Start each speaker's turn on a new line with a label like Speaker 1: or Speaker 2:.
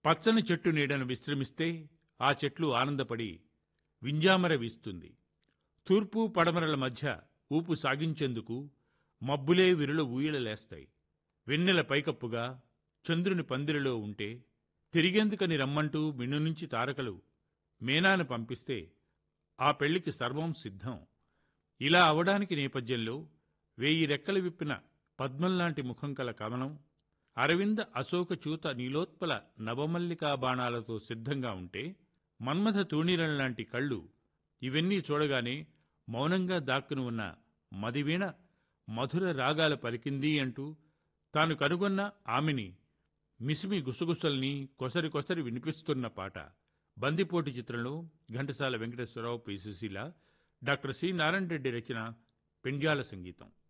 Speaker 1: పచ్చని చెట్టు నీడను విశ్రమిస్తే ఆ చెట్లు ఆనందపడి వింజామర వీస్తుంది తూర్పు పడమరల మధ్య ఊపు సాగించేందుకు మబ్బులే విరులు ఊయలలేస్తాయి వెన్నెల పైకప్పుగా చంద్రుని పందిరిలో ఉంటే తిరిగేందుకని రమ్మంటూ మిన్ను నుంచి తారకలు మేనాను పంపిస్తే ఆ పెళ్లికి సర్వం సిద్ధం ఇలా అవడానికి నేపథ్యంలో వేయి రెక్కలు విప్పిన పద్మంలాంటి ముఖం కల కమలం అరవింద అశోక చూత నీలోత్పల నవమల్లికా బాణాలతో సిద్ధంగా ఉంటే మన్మథ తూణీరంలాంటి కళ్ళు ఇవన్నీ చూడగానే మౌనంగా దాక్కుని ఉన్న మదివీణ మధుర రాగాల పలికింది అంటూ తాను కనుగొన్న ఆమెని మిసిమి గుసగుసల్ని కొసరి కొసరి వినిపిస్తున్న పాట బందిపోటు చిత్రంలో Ghantasala Venkateswara Rao P Susheela doctor C Narayana Reddy రచన పెండ్యాల సంగీతం